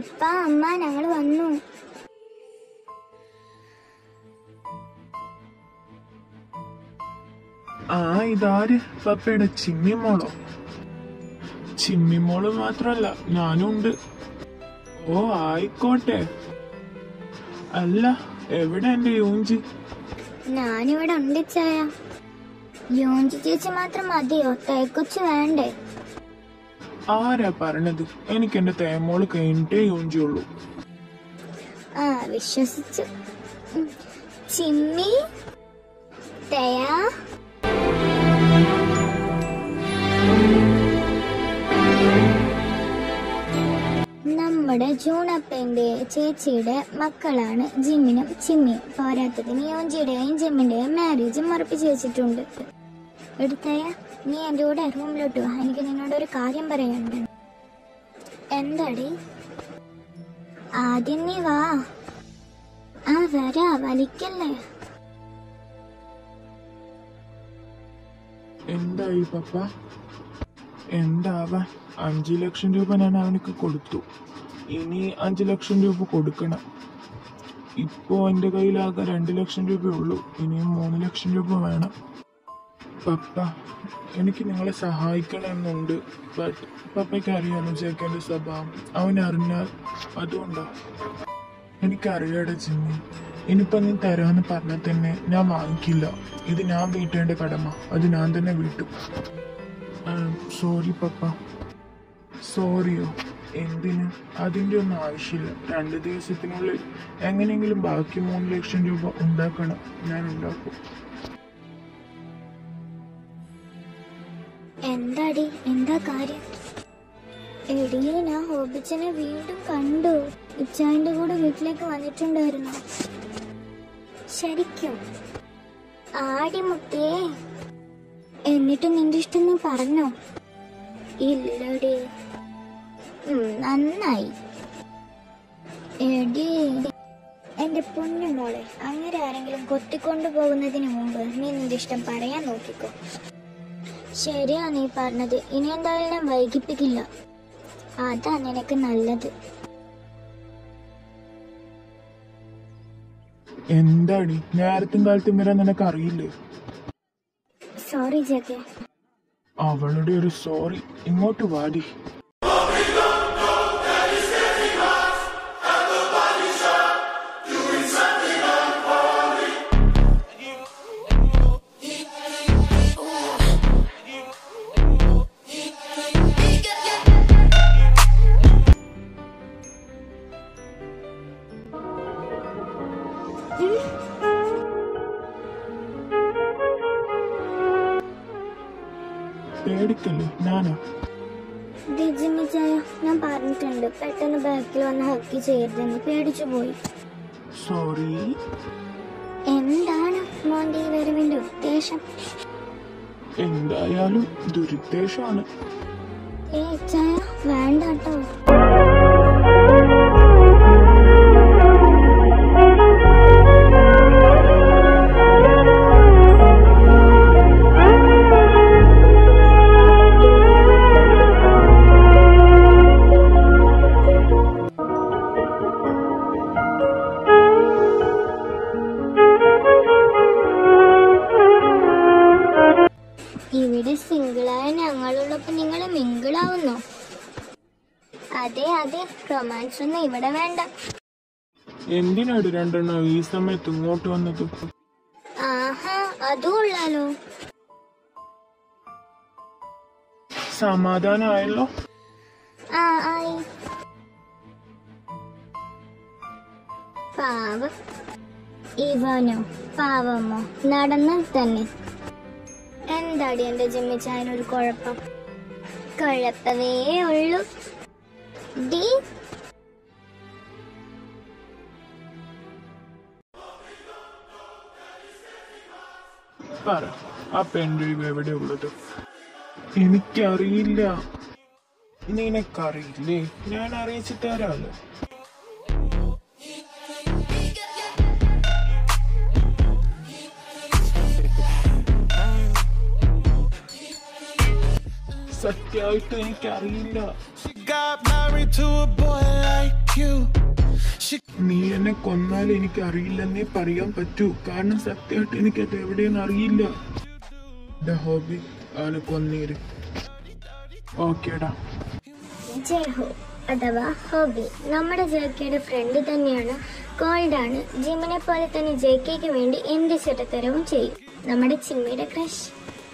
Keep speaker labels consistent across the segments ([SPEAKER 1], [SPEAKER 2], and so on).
[SPEAKER 1] പപ്പ അമ്മ ഞങ്ങൾ വന്നു
[SPEAKER 2] ആ ഇതാര് പപ്പയുടെ ചിമ്മിമോളോ ചിമ്മിമോള് മാത്രല്ല ഞാനും ഉണ്ട് ഓ ആയിക്കോട്ടെ അല്ല എവിടെ എന്റെ യൂഞ്ചി
[SPEAKER 1] ഞാനിവിടെ ഉണ്ട് ചായ യോഞ്ചി ചേച്ചി മാത്രം മതിയോ തേക്കൊച്ചു വേണ്ടേ
[SPEAKER 2] ആരാ പറഞ്ഞത് എനിക്ക് എന്റെ തേമോള് കഴിഞ്ഞിട്ടേ യൂഞ്ചിയുള്ളൂ
[SPEAKER 1] ആ വിശ്വസിച്ചു ഉം. ചിമ്മി തയാ നമ്മുടെ ജൂണപ്പന്റെ ചേച്ചിയുടെ മക്കളാണ് ജിമ്മിനും ചിമ്മിയും പോരാത്തതിന് യോഞ്ചിയുടെയും ജിമ്മിന്റെയും മാരേജും ഉറപ്പിച്ചു വെച്ചിട്ടുണ്ട് എടുത്തയ നീ എൻ്റെ കൂടെ റൂമിലോട്ട് വാ എനിക്ക് നിന്നോട് ഒരു കാര്യം പറയാനുണ്ട് എന്താടി ആദ്യം നീ വാ ആ വരാ വലിക്കല്ലേ
[SPEAKER 2] എന്തായി പപ്പ എന്താവാൻ അഞ്ചു ലക്ഷം രൂപ ഞാൻ അവനക്ക് കൊടുത്തു ഇനി അഞ്ചു ലക്ഷം രൂപ കൊടുക്കണം ഇപ്പോ എന്റെ കയ്യിലാകെ രണ്ട് ലക്ഷം രൂപയേ ഉള്ളൂ ഇനിയും മൂന്ന് ലക്ഷം രൂപ വേണം പപ്പ എനിക്ക് നിങ്ങളെ സഹായിക്കണമെന്നുണ്ട് ബട്ട് പപ്പയ്ക്ക് അറിയാലോ ചേക്കൻ്റെ സ്വഭാവം അവൻ അറിഞ്ഞാൽ അതുകൊണ്ടാ എനിക്കറിയാടെ ചിമ്മി ഇനിയിപ്പോ നീ തരാന്ന് പറഞ്ഞാൽ തന്നെ ഞാൻ വാങ്ങിക്കില്ല ഇത് ഞാൻ വീട്ടേണ്ട കടമ അത് ഞാൻ തന്നെ വീട്ടും സോറി പപ്പ സോറിയോ എന്തിന് അതിൻ്റെ ഒന്നും ആവശ്യമില്ല രണ്ട് ദിവസത്തിനുള്ളിൽ എങ്ങനെയെങ്കിലും ബാക്കി മൂന്ന് ലക്ഷം രൂപ ഉണ്ടാക്കണം ഞാൻ ഉണ്ടാക്കും
[SPEAKER 1] എന്താടി എന്താ കാര്യം എടി ഞാൻ ഹോബിച്ചനെ വീണ്ടും കണ്ടു ഇച്ചായന്റെ കൂടെ വീട്ടിലേക്ക് വന്നിട്ടുണ്ടായിരുന്നു ശരിക്കും ആടി മുത്തേ എന്നിട്ട് നിന്റെ ഇഷ്ടം നീ പറഞ്ഞോ ഇല്ലടി ഉം, നന്നായി എടി എന്റെ പൊന്നു മോളെ അങ്ങനെ ആരെങ്കിലും കൊത്തിക്കൊണ്ടു പോകുന്നതിന് മുമ്പ് നീ നിന്റെ ഇഷ്ടം പറയാൻ നോക്കിക്കോ ശരിയാ നീ പറഞ്ഞത് ഇനി എന്തായാലും ഞാൻ വൈകിപ്പിക്കില്ല അതാ നിനക്ക് നല്ലത്
[SPEAKER 2] എന്താടി നേരത്തും കാലത്തും വരാൻ നിനക്ക് അറിയില്ലേ
[SPEAKER 1] സോറി ജഗെ
[SPEAKER 2] അവളുടെ ഒരു സോറി ഇങ്ങോട്ട് വാടി പേടിക്കല്ലേ ഞാനാ
[SPEAKER 1] ജിമ്മി ചായ ഞാൻ പറഞ്ഞിട്ടുണ്ട് പെട്ടെന്ന് ബാക്കിൽ വന്ന് ഹക്കി ചെയ്യരുതെന്ന് പേടിച്ചു പോയി
[SPEAKER 2] സോറി
[SPEAKER 1] എന്താണ് മോന്റെ ഈ വരവിന്റെ ഉദ്ദേശം
[SPEAKER 2] എന്തായാലും ദുരുദ്ദേശമാണ്
[SPEAKER 1] ഏ ചായ വേണ്ട കേട്ടോ ഇവിടെ സിംഗിളായ ഞങ്ങളുള്ളപ്പോ നിങ്ങൾ മിങ്കിളാവുന്നു അതെ അതെ റൊമാൻസ് ഒന്നും ഇവിടെ വേണ്ട
[SPEAKER 2] എന്തിനാണ് രണ്ടെണ്ണം ഈ സമയത്ത് ഇങ്ങോട്ട് വന്നത്
[SPEAKER 1] ആഹാ അതും കൊള്ളാലോ
[SPEAKER 2] സമാധാനമായല്ലോ
[SPEAKER 1] ആ ആയി പാവം ഇവനോ പാവമോ നടന്നാൽ തന്നെ എന്താടി എന്റെ ജിമ്മിച്ചായനൊരു കുഴപ്പം കുഴപ്പമേ ഉള്ളൂ ഡി
[SPEAKER 2] പറ ആ പെൺഡ്രൈവ് എവിടെ ഉള്ളത് എനിക്കറിയില്ല നിനക്കറിയില്ലേ ഞാൻ അറിയിച്ചു തരാമല്ലോ സത്യമായിട്ട് എനിക്കറിയില്ല
[SPEAKER 3] got married to a boy like you. She
[SPEAKER 2] നീ എന്നെ കൊന്നാൽ എനിക്ക് അറിയില്ലെന്നേ പറയാൻ പറ്റൂ കാരണം സത്യമായിട്ട് എനിക്കത് എവിടെയെന്ന് അറിയില്ല എന്റെ ഹോബി അവനെ കൊന്നേര് ഓക്കേടാ
[SPEAKER 1] ജയഹോ അഥവാ ഹോബി നമ്മുടെ ജെയ്ക്കയുടെ ഫ്രണ്ട് തന്നെയാണ് കോൾഡ് ആണ് ജിമിനെ പോലെ തന്നെ ജെയ്ക്കയ്ക്ക് വേണ്ടി എന്ത് ചെറുത്തരവും ചെയ്യും നമ്മുടെ ചിമ്മിയുടെ crush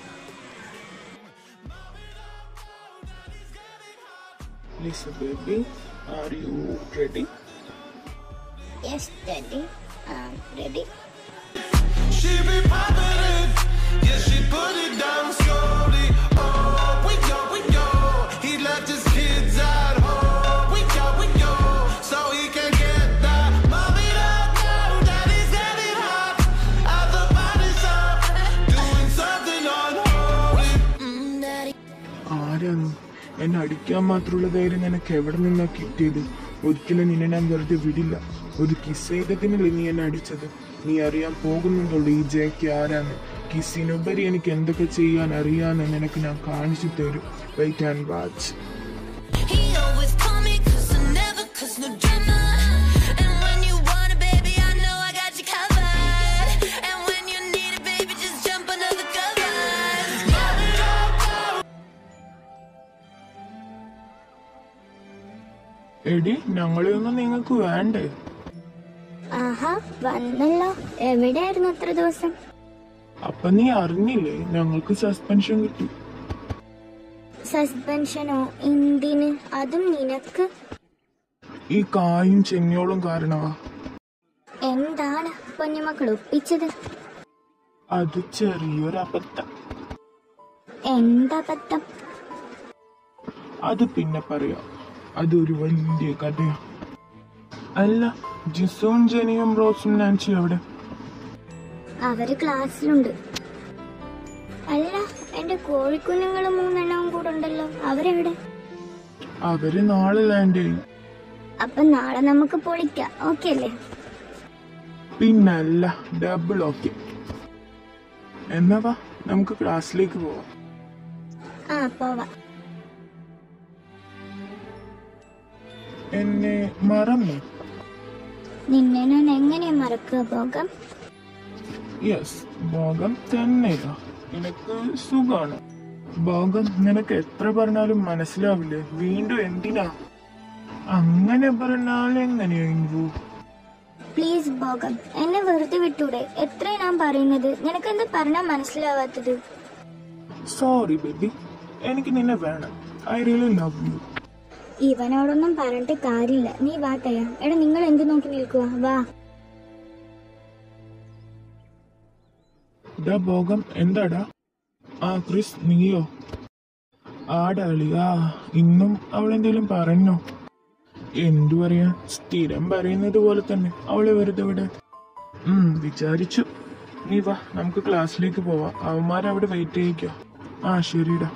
[SPEAKER 2] Lisa baby are you ready
[SPEAKER 1] yes daddy ready
[SPEAKER 3] she be popping it. Yeah, she put it down slowly. Oh, we go, we go. He left his kids at home. We go, we go. So he can get that. Mommy don't know that he's getting hot at the body shop, doing something unholy. Mm, daddy.
[SPEAKER 2] ആരാണ് എന്നെ അടിക്കാൻ മാത്രമുള്ള ധൈര്യം നിനക്ക് എവിടെ നിന്നാ കിട്ടിയത് ഒരിക്കലും നിന്നെ ഞാൻ വെറുതെ വിടില്ല ഒരു കിസ് ചെയ്തതിനല്ലേ നീ എന്നെ അടിച്ചത് നീ അറിയാൻ പോകുന്നുണ്ടല്ലോ ഈ ജയക്ക് ആരാണ് കിസ്സിനുപരി എനിക്ക് എന്തൊക്കെ ചെയ്യാൻ അറിയാന്ന് നിനക്ക് ഞാൻ കാണിച്ചു തരും wait and watch
[SPEAKER 4] He always call me cause I never cause no drama. And when you want it, baby, I know I got you covered. And when you need it, baby, just jump under the covers.
[SPEAKER 2] എടി ഞങ്ങളെയൊന്നും നിങ്ങൾക്ക് വേണ്ടേ
[SPEAKER 1] ആഹാ വന്നല്ലോ എവിടെയായിരുന്നു അത്ര ദിവസം
[SPEAKER 2] അപ്പൊ നീ അറിഞ്ഞില്ലേ ഞങ്ങൾക്ക് സസ്പെൻഷൻ കിട്ടി
[SPEAKER 1] സസ്പെൻഷനോ എന്തിന് അതും നിനക്ക്
[SPEAKER 2] ഈ കായും ചെന്നോളും കാരണമാ
[SPEAKER 1] എന്താണ് പൊന്നുമക്കൾ ഒപ്പിച്ചത്
[SPEAKER 2] അത് ചെറിയൊരു അബദ്ധം
[SPEAKER 1] എന്തബദ്ധം
[SPEAKER 2] അത് പിന്നെ പറയാം അതൊരു വലിയ കഥയാ അല്ല ജിസോൺ ജനിയും റോസും നാൻസി എവിടെ
[SPEAKER 1] അവര് ക്ലാസ്സിലുണ്ട് അല്ല എന്റെ കോഴിക്കുഞ്ഞുങ്ങളും മൂന്നെണ്ണവും കൂടെ ഉണ്ടല്ലോ അവരെവിടെ
[SPEAKER 2] അവര് നാളെ ലാൻഡ് ചെയ്യും
[SPEAKER 1] അപ്പൊ നാളെ നമുക്ക് പൊളിക്കാം ഓക്കെ അല്ലേ
[SPEAKER 2] പിന്നല്ല ഡബിൾ ഓക്കെ എന്നാ വാ നമുക്ക് ക്ലാസ്സിലേക്ക് പോവാം
[SPEAKER 1] ആ പോവാം
[SPEAKER 2] എന്നെ മറന്നു
[SPEAKER 1] നിന്നെ ഞാൻ എങ്ങനെ മറക്കുക പോകാം
[SPEAKER 2] യെസ് ഭോഗം തന്നെയാ നിനക്ക് സുഖാണ് ഭോഗം നിനക്ക് എത്ര പറഞ്ഞാലും മനസ്സിലാവില്ലേ വീണ്ടും എന്തിനാ അങ്ങനെ പറഞ്ഞാൽ എങ്ങനെയാ ഇൻവു
[SPEAKER 1] പ്ലീസ് പോകാം എന്നെ വെറുതെ വിട്ടൂടെ എത്ര ഞാൻ പറയുന്നത് നിനക്കെന്ത് പറഞ്ഞാൽ മനസ്സിലാവാത്തത്
[SPEAKER 2] സോറി ബേബി എനിക്ക് നിന്നെ വേണം ഐ റിയലി ലവ് യു
[SPEAKER 1] ഇവനോടൊന്നും പറഞ്ഞിട്ട് കാര്യമില്ല നീ വാട്ടയാ എടാ നിങ്ങൾ എന്ത് നോക്കി നിൽക്കുക വാ
[SPEAKER 2] ഡാ ഭോഗം എന്താടാ ആ ക്രിസ് നീയോ ആടാളി ആ ഇന്നും അവൾ എന്തെങ്കിലും പറഞ്ഞോ എന്തു പറയാ സ്ഥിരം പറയുന്നത് പോലെ തന്നെ അവളെ വെറുതെ വിട ഉം വിചാരിച്ചു നീ വാ നമുക്ക് ക്ലാസ്സിലേക്ക് പോവാം അവന്മാരവിടെ വെയിറ്റ് ചെയ്യിക്കോ ആ ശരിടാ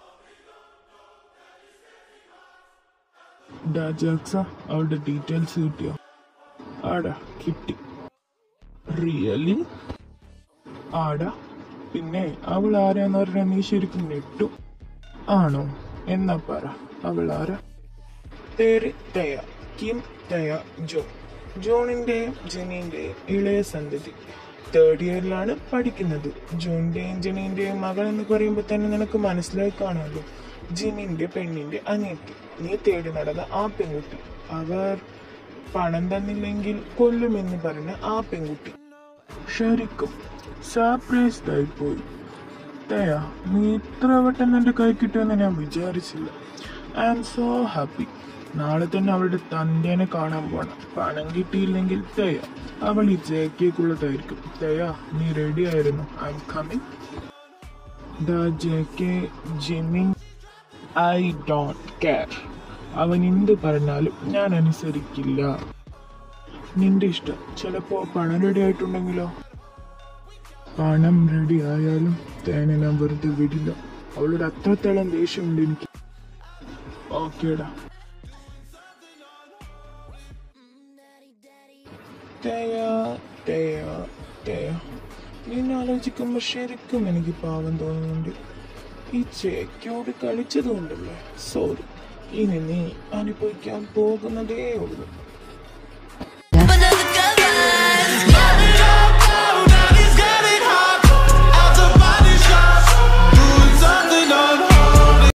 [SPEAKER 2] ഡാ ജാക്സ അവളുടെ ഡീറ്റെയിൽസ് കിട്ടിയോ ആടാ കിട്ടി റിയലി ആടാ പിന്നെ അവൾ ആരാന്ന് പറഞ്ഞാൽ നീ ശരിക്കും ഞെട്ടു ആണോ എന്നാ പറ അവൾ ആരാ പേര് തയ കിം തയ ജോ ജോണിന്റെയും ജെനിന്റെയും ഇളയ സന്തതി തേർഡ് ഇയറിലാണ് പഠിക്കുന്നത് ജോണിന്റെയും ജെനിന്റെയും മകൾ എന്ന് പറയുമ്പോൾ തന്നെ നിനക്ക് മനസ്സിലായി കാണുമല്ലോ ജിനിന്റെ പെണ്ണിന്റെ അനിയത്തി നീ തേടി നടന്ന ആ പെൺകുട്ടി അവർ പണം തന്നില്ലെങ്കിൽ കൊല്ലുമെന്ന് പറഞ്ഞ ആ പെൺകുട്ടി ശരിക്കും സർപ്രൈസ്ഡ് ആയിപ്പോയി തയ നീ ഇത്ര വട്ടം എൻ്റെ കൈ കിട്ടുമെന്ന് ഞാൻ വിചാരിച്ചില്ല ഐ ആം സോ ഹാപ്പി നാളെ തന്നെ അവളുടെ തന്തേനെ കാണാൻ പോണം പണം കിട്ടിയില്ലെങ്കിൽ തയ അവൾ ഈ ജേക്കേക്കുള്ളതായിരിക്കും തയ നീ റെഡി ആയിരുന്നു I'm coming the J K Jimin I don't care അവൻ എന്ത് പറഞ്ഞാലും ഞാൻ അനുസരിക്കില്ല നിന്റെ ഇഷ്ടം ചിലപ്പോ പണം റെഡി ആയിട്ടുണ്ടെങ്കിലോ പണം റെഡി ആയാലും തേനെ ഞാൻ വെറുതെ വിടില്ല അവളോട് അത്രത്തോളം ദേഷ്യമുണ്ട് എനിക്ക് ഓക്കേടാ തേയ തേയ തേയ നിന്നെ ആലോചിക്കുമ്പോ ശരിക്കും എനിക്ക് പാവം തോന്നുന്നുണ്ട് ഈ ചേക്കോട് കളിച്ചതുകൊണ്ടല്ലേ സോറി ഇനി നീ അനുഭവിക്കാൻ പോകുന്നതേ ഉള്ളൂ